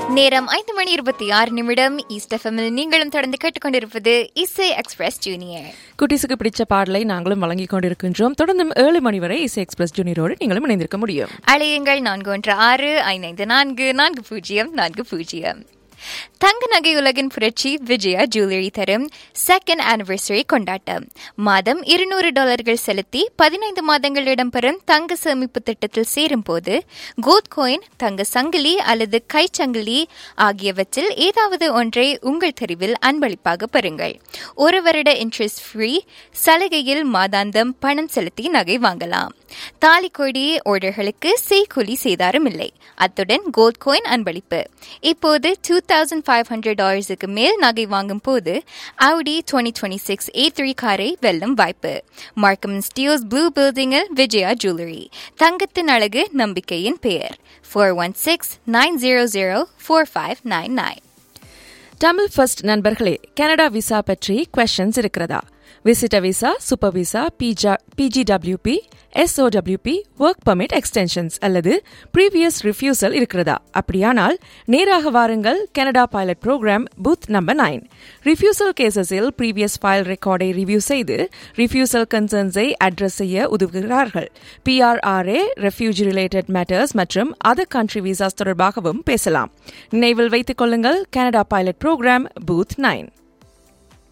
நேரம் ஐந்து மணி இருபத்தி ஆறு நிமிடம் ஈஸ்ட் எஃப்எம்மில் நீங்களும் தொடர்ந்து கேட்டுக்கொண்டிருப்பது இசை எக்ஸ்பிரஸ் ஜூனியர் குட்டீஸுக்கு பிடிச்ச பாடலை நாங்களும் வழங்கிக் கொண்டிருக்கின்றோம் தொடர்ந்தும் ஏழு மணி வரை இசை எக்ஸ்பிரஸ் ஜூனியரோடு நீங்களும் இணைந்திருக்க முடியும் அலையுங்கள் நான்கு ஒன்று ஆறு ஐந்து நான்கு நான்கு பூஜ்ஜியம் நான்கு பூஜ்ஜியம் தங்க நகை உலகின் புரட்சி விஜயா ஜுவல்லரி தரும் செகண்ட் ஆனிவர்சரி கொண்டாட்டம் மாதம் இருநூறு டாலர்கள் செலுத்தி பதினைந்து மாதங்கள் இடம்பெறும் தங்க சேமிப்பு திட்டத்தில் சேரும் போது கோத் கோயின் தங்க சங்கிலி அல்லது கைச்சங்கிலி ஆகியவற்றில் ஏதாவது ஒன்றை உங்கள் தெரிவில் அன்பளிப்பாக பெறுங்கள் ஒரு வருட இன்ட்ரெஸ்ட் ஃப்ரீ சலுகையில் மாதாந்தம் பணம் செலுத்தி நகை வாங்கலாம் தாலிக்கொடி ஆர்டர்களுக்கு செய்கூலி சேதாரம் இல்லை அத்துடன் கோல்ட் கோயின் அன்பளிப்பு இப்போது டூ தௌசண்ட் ஃபைவ் ஹண்ட்ரட் டாலர்ஸுக்கு மேல் நகை வாங்கும் போது Audi twenty twenty six A three காரை வெல்லும் வாய்ப்பு மார்க்கம் ஸ்டியோஸ் ப்ளூ பில்டிங்கில் விஜயா ஜுவல்லரி தங்கத்தின் அழகு நம்பிக்கையின் பெயர் four one six nine zero zero four five nine nine Tamil first நண்பர்களே கனடா விசா பற்றி கொஸ்டின்ஸ் இருக்கிறதா visitor visa super visa PGWP SOWP work permit extensions அல்லது ப்ரீவியஸ் ரிஃப்யூசல் இருக்கிறதா அப்படியானால் நேராக வாருங்கள் Canada pilot program booth number nine refusal கேசஸில் previous file ரெக்கார்டை ரிவ்யூ செய்து ரிஃப்யூசல் கன்சர்ன்ஸை அட்ரஸ் செய்ய உதவுகிறார்கள் பிஆர்ஆர்ஏ ரெஃப்யூஜி ரிலேட்டட் மேட்டர்ஸ் மற்றும் அதர் கண்ட்ரி விசாஸ் தொடர்பாகவும் பேசலாம் நினைவில் வைத்துக் கொள்ளுங்கள் Canada pilot program booth nine